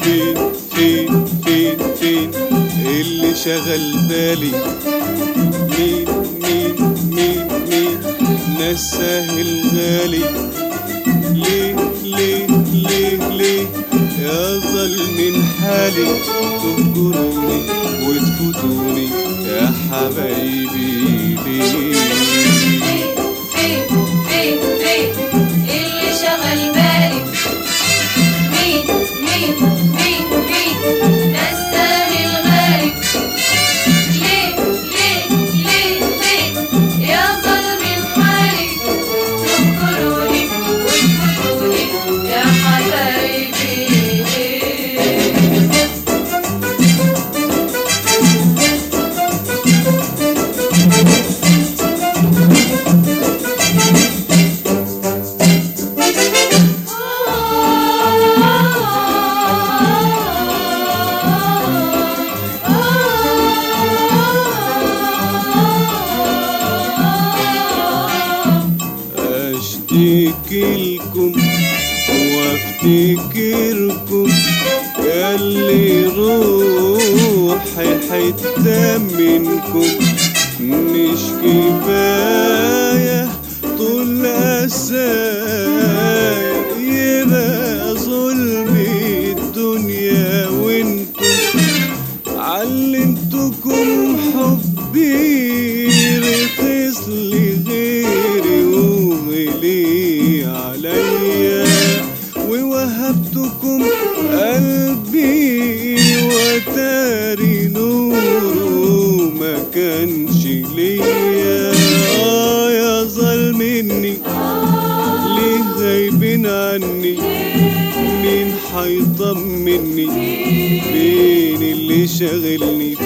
فين فين فين فين اللي شغل بالي مين مين مين مين نساه الغالي ليه ليه ليه ليه يا ظل من حالي تهجروني وتفوتوني يا حبايبي ليه فين فين فين اللي شغل بالي مين مين مين مين نساه الغالي ليه ليه ليه ليه يا ظلم حالي تذكروني وتفوتوني يا حبايبي اشتكي لكم وافتكركم ياللي روحي حتة منكم مش كفاية طول أسايا يبقى ظلم الدنيا وانتم علمتكم حبي رخص لغيري وغلي عليا ووهبتكم قلبي وتاري نوره ما كانش ليا اه يا ظل مني ليه غايبين عني مين حيطمني فين اللي شاغلني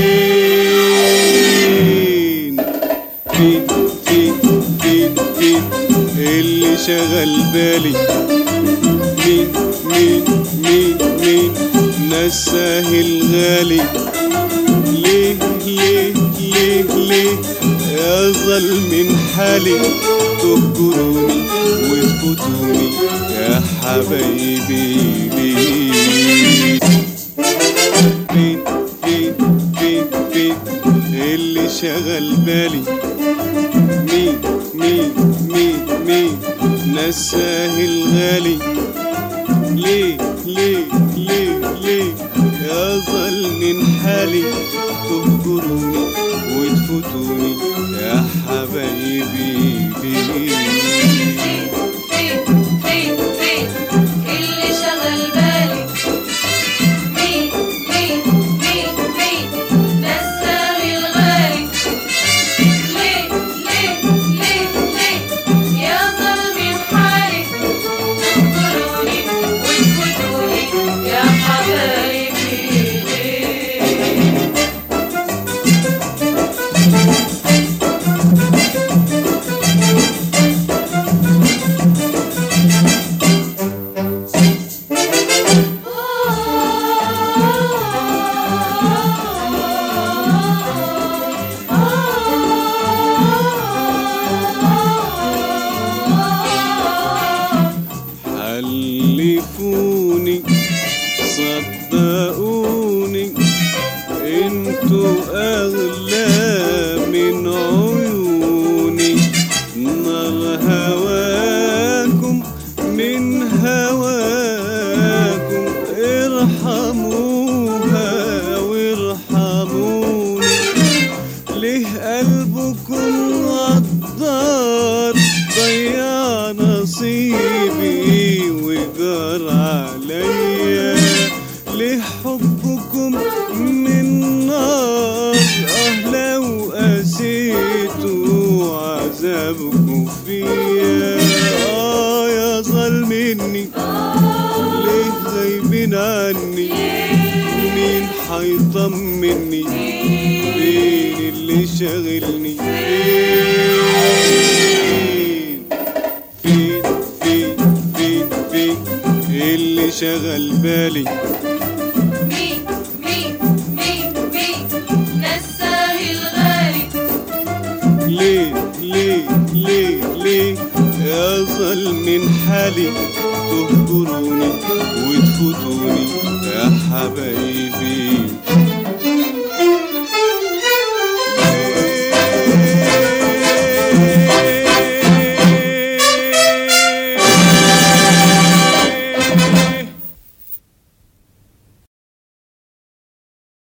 فين فين فين فين فين اللي شغل بالي مين مين مين مين نساه الغالي ليه ليه ليه ليه يا ظل من حالي تهجروني وتفوتوني يا حبايبي ليه فين فين فين فين اللي شغل بالي مين مين مين مين نساه الغالي ليه ليه ليه ليه يا ظل من حالي تهجروني وتفوتوني يا حبايبي ليه فين فين فين اللي شغل بالي مين مين مين مين نساه الغالي ليه ليه ليه ليه يا ظلم حالي تذكروني وتفوتوني يا حبايبي ليه حلفوني صدقوني انتوا اغلى من عيوني نار هواكم من هواكم ارحموها وارحموني ليه قلبكم غدار ضيع نصيبي وجار عليا ليه حبكم من نار اه لو قسيتوا عذابكم فيا اه يا ظل مني ليه غايبين عني مين حيطمني فين اللي شاغلني فين فين فين فين فين اللي شغل بالي مين مين مين مين نساه الغالي ليه ليه ليه ليه يا ظل من حالي تهجروني تهجروني وتفوتوني يا حبايبي